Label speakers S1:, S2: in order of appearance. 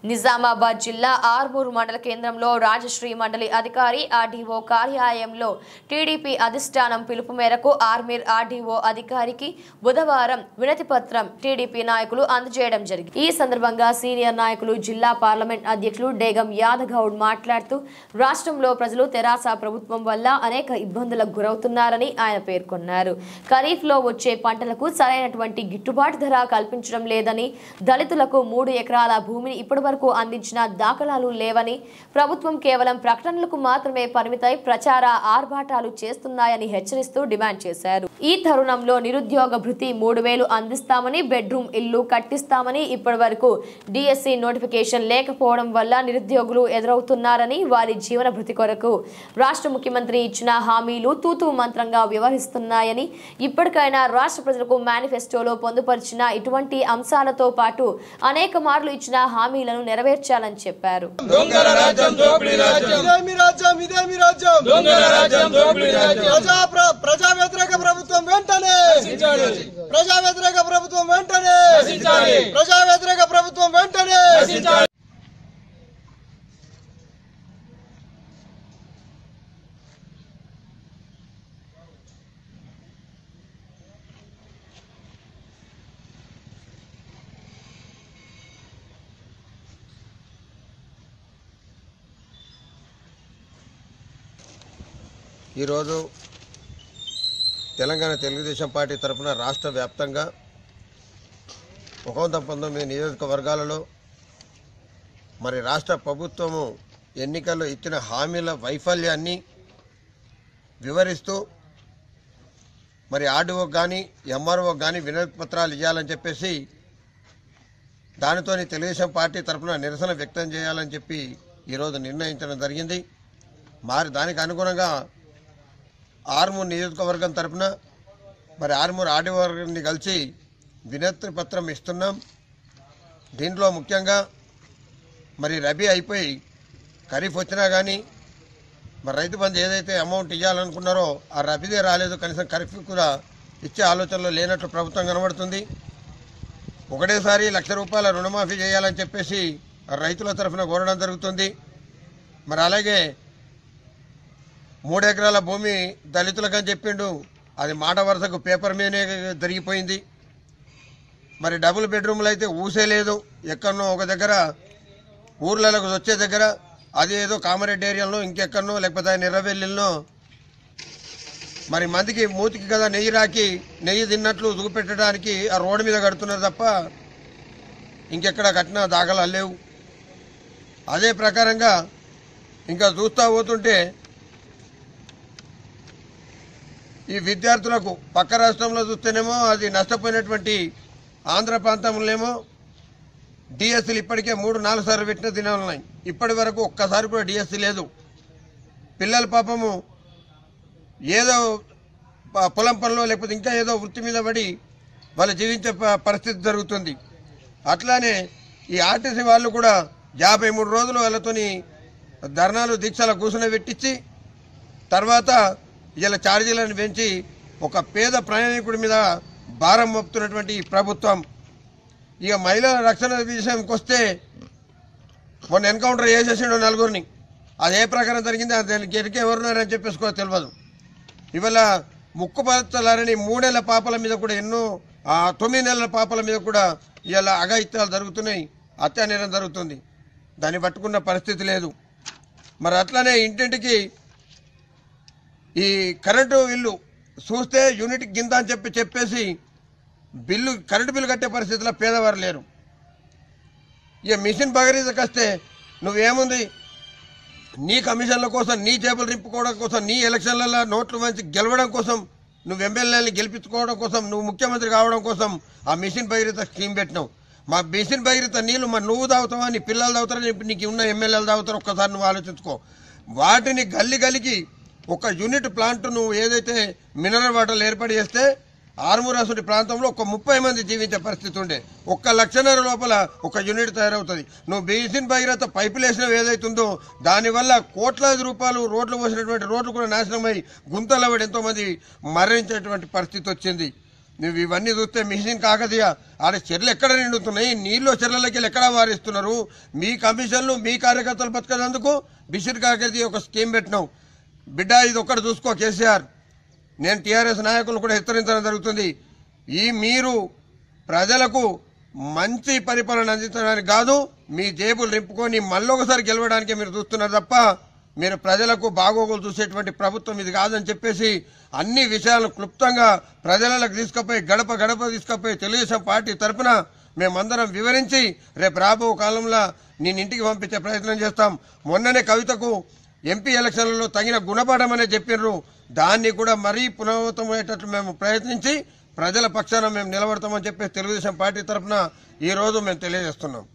S1: నిజామాబాద్ జిల్లా ఆర్మూర్ మండల కేంద్రంలో రాజశ్రీ మండలి అధికారి ఆర్డీఓ కార్యాలయంలో టీడీపీ అధిష్టానం పిలుపు మేరకు ఆర్మీర్ ఆర్డీఓ అధికారికి బుధవారం వినతి పత్రం టీడీపీ నాయకులు అందజేయడం జరిగింది ఈ సందర్భంగా సీనియర్ నాయకులు జిల్లా పార్లమెంట్ అధ్యక్షులు డేగం యాదగౌడ్ మాట్లాడుతూ రాష్ట్రంలో ప్రజలు తెరాస ప్రభుత్వం వల్ల అనేక ఇబ్బందులకు గురవుతున్నారని ఆయన పేర్కొన్నారు ఖరీఫ్ లో వచ్చే పంటలకు సరైనటువంటి గిట్టుబాటు ధర కల్పించడం లేదని దళితులకు మూడు ఎకరాల భూమిని ఇప్పటివరకు అందించిన దాఖలాలు లేవని ప్రభుత్వం కేవలం ప్రకటనలకు మాత్రమే పరిమితై ప్రచార ఆర్భాటాలు చేస్తున్నాయని హెచ్చరిస్తూ డిమాండ్ చేశారు ఈ తరుణంలో నిరుద్యోగ భృతి మూడు వేలు అందిస్తామని బెడ్రూమ్ ఇల్లు కట్టిస్తామని ఇప్పటివరకు డిఎస్సి నోటిఫికేషన్ లేకపోవడం వల్ల నిరుద్యోగులు ఎదురవుతున్నారని వారి జీవన భృతి కొరకు రాష్ట్ర ముఖ్యమంత్రి ఇచ్చిన హామీలు తూతూ మంత్రంగా వ్యవహరిస్తున్నాయని ఇప్పటికైనా రాష్ట్ర ప్రజలకు మేనిఫెస్టోలో పొందుపరిచిన ఇటువంటి అంశాలతో పాటు అనేక మార్లు ఇచ్చిన హామీలను నెరవేర్చాలని చెప్పారు
S2: దొంగల రాజ్యం దోపిడీ రాజ్యం
S3: ఇదేమి రాజ్యం ఇదేమి రాజ్యం
S2: దొంగల రాజ్యం దోపిడీ రాజ్యం
S3: ప్రజా ప్ర- ప్రజా వ్యతిరేక ప్రభుత్వం వెంటనే
S2: నశించాలి.
S3: ప్రజా వ్యతిరేక ప్రభుత్వం వెంటనే
S2: నశించాలి.
S3: ప్రజా వ్యతిరేక ప్రభుత్వం వెంటనే
S2: నశించాలి.
S4: ఈరోజు తెలంగాణ తెలుగుదేశం పార్టీ తరఫున రాష్ట్ర వ్యాప్తంగా ఒక వంద పంతొమ్మిది నియోజకవర్గాలలో మరి రాష్ట్ర ప్రభుత్వము ఎన్నికల్లో ఇచ్చిన హామీల వైఫల్యాన్ని వివరిస్తూ మరి ఆర్డీఓకి కానీ ఎంఆర్ఓకి కానీ వినతి పత్రాలు ఇవ్వాలని చెప్పేసి దానితోని తెలుగుదేశం పార్టీ తరఫున నిరసన వ్యక్తం చేయాలని చెప్పి ఈరోజు నిర్ణయించడం జరిగింది మరి దానికి అనుగుణంగా ఆర్మూర్ నియోజకవర్గం తరపున మరి ఆర్మూర్ ఆర్డీఓ గారిని కలిసి వినతి పత్రం ఇస్తున్నాం దీంట్లో ముఖ్యంగా మరి రబీ అయిపోయి ఖరీఫ్ వచ్చినా కానీ మరి రైతు బంధు ఏదైతే అమౌంట్ ఇవ్వాలనుకున్నారో ఆ రబీదే రాలేదు కనీసం ఖరీఫ్ కూడా ఇచ్చే ఆలోచనలో లేనట్టు ప్రభుత్వం కనబడుతుంది ఒకటేసారి లక్ష రూపాయల రుణమాఫీ చేయాలని చెప్పేసి రైతుల తరఫున కోరడం జరుగుతుంది మరి అలాగే మూడు ఎకరాల భూమి దళితులకు అని చెప్పిండు అది మాట వరుసకు పేపర్ మీదనే జరిగిపోయింది మరి డబుల్ బెడ్రూమ్లు అయితే ఊసే లేదు ఎక్కడనో ఒక దగ్గర ఊర్లకు వచ్చే దగ్గర అది ఏదో కామారెడ్డి ఏరియాలో ఇంకెక్కడనో లేకపోతే నిర్రవెల్లిలో మరి మందికి మూతికి కదా నెయ్యి రాకి నెయ్యి తిన్నట్లు చూపెట్టడానికి ఆ రోడ్డు మీద కడుతున్నారు తప్ప ఇంకెక్కడ కట్టిన దాఖలాలు లేవు అదే ప్రకారంగా ఇంకా చూస్తూ పోతుంటే ఈ విద్యార్థులకు పక్క రాష్ట్రంలో చూస్తేనేమో అది నష్టపోయినటువంటి ఆంధ్ర ప్రాంతంలోనేమో డిఎస్సీలు ఇప్పటికే మూడు నాలుగు సార్లు పెట్టిన దినాలు ఉన్నాయి ఇప్పటి వరకు ఒక్కసారి కూడా డిఎస్సీ లేదు పిల్లల పాపము ఏదో ప- పొలం పనిలో లేకపోతే ఇంకా ఏదో వృత్తి మీద పడి వాళ్ళు జీవించే ప- పరిస్థితి జరుగుతుంది అట్లానే ఈ ఆర్టీసీ వాళ్ళు కూడా యాభై మూడు రోజులు వాళ్ళతోని ధర్నాలు దీక్షల కూర్చుని పెట్టించి తర్వాత ఇలా ఛార్జీలను పెంచి ఒక పేద ప్రయాణికుడి మీద భారం మోపుతున్నటువంటి ఈ ప్రభుత్వం ఇక మహిళల రక్షణ విషయంకి వస్తే మొన్న ఎన్కౌంటర్ చేసేసిండు నలుగురిని అది ఏ ప్రకారం జరిగింది అది దానికి ఎరికే ఎవరున్నారని చెప్పేసి కూడా తెలియదు ఇవాళ ముక్కు పలచాలని మూడేళ్ల పాపల మీద కూడా ఎన్నో ఆ, తొమ్మిది నెలల పాపల మీద కూడా ఇవాళ అఘాయిత్యాలు జరుగుతున్నాయి అత్యానేరం జరుగుతుంది దాన్ని పట్టుకున్న పరిస్థితి లేదు మరి అట్లానే ఇంటింటికి ఈ కరెంటు బిల్లు చూస్తే యూనిట్ కింద అని చెప్పి చెప్పేసి బిల్లు కరెంటు బిల్లు కట్టే పరిస్థితిలో పేదవారు లేరు ఇక మిషన్ భగీరథకి వస్తే నువ్వేముంది నీ కమిషన్ల కోసం నీ జేబులు నింపుకోవడం కోసం నీ ఎలక్షన్లలో నోట్లు మంచి గెలవడం కోసం నువ్వు ఎమ్మెల్యేని గెలిపించుకోవడం కోసం నువ్వు ముఖ్యమంత్రి కావడం కోసం ఆ మిషన్ భగీరథ స్కీమ్ పెట్టినావు మా మిషన్ భగీరథ నీళ్ళు మరి నువ్వు తాగుతావా నీ పిల్లలు తాగుతారా నీ- నీకు ఉన్న ఎమ్మెల్యేలు తాగుతారు ఒక్కసారి నువ్వు ఆలోచించుకో వాటిని గల్లి గలికి ఒక యూనిట్ ప్లాంట్ నువ్వు ఏదైతే మినరల్ వాటర్లు ఏర్పాటు చేస్తే ఆర్మూర్ అసలు ప్రాంతంలో ఒక ముప్పై మంది జీవించే పరిస్థితి ఉండే ఒక్క లక్షన్నర లోపల ఒక యూనిట్ తయారవుతుంది నువ్వు బీసిన్ భగీరథ పైపులు వేసినవి ఏదైతుందో దానివల్ల కోట్లాది రూపాయలు రోడ్లు పోసినటువంటి రోడ్లు కూడా నాశనమై గుంతలబడి ఎంతోమంది మరణించేటువంటి పరిస్థితి వచ్చింది నువ్వు ఇవన్నీ చూస్తే మిషన్ కాకతీయ ఆడ చెర్లు ఎక్కడ నిండుతున్నాయి నీళ్ళు చెర్లకి వెళ్ళి ఎక్కడ వారిస్తున్నారు మీ కమిషన్లు మీ కార్యకర్తలు బతకనందుకు బిషిర్ కాకతీయ ఒక స్కీమ్ పెట్టినావు బిడ్డ ఇది ఒక్కటి చూసుకో కేసీఆర్ నేను టీఆర్ఎస్ నాయకులు కూడా హెచ్చరించడం జరుగుతుంది ఈ మీరు ప్రజలకు మంచి పరిపాలన అందించడానికి కాదు మీ జేబులు నింపుకొని మళ్ళొకసారి గెలవడానికి మీరు చూస్తున్నారు తప్ప మీరు ప్రజలకు బాగోగులు చూసేటువంటి ప్రభుత్వం ఇది కాదని చెప్పేసి అన్ని విషయాలను క్లుప్తంగా ప్రజలకు తీసుకుపోయి గడప గడప తీసుకుపోయి తెలుగుదేశం పార్టీ తరపున మేమందరం వివరించి రేపు రాబో కాలంలో నేను ఇంటికి పంపించే ప్రయత్నం చేస్తాం మొన్ననే కవితకు ఎంపీ ఎలక్షన్లలో తగిన గుణపాఠం అనే చెప్పినారు దాన్ని కూడా మరీ పునరావృతమయ్యేటట్లు మేము ప్రయత్నించి ప్రజల పక్షాన మేము నిలబడతామని చెప్పి తెలుగుదేశం పార్టీ తరఫున ఈ రోజు మేము తెలియజేస్తున్నాం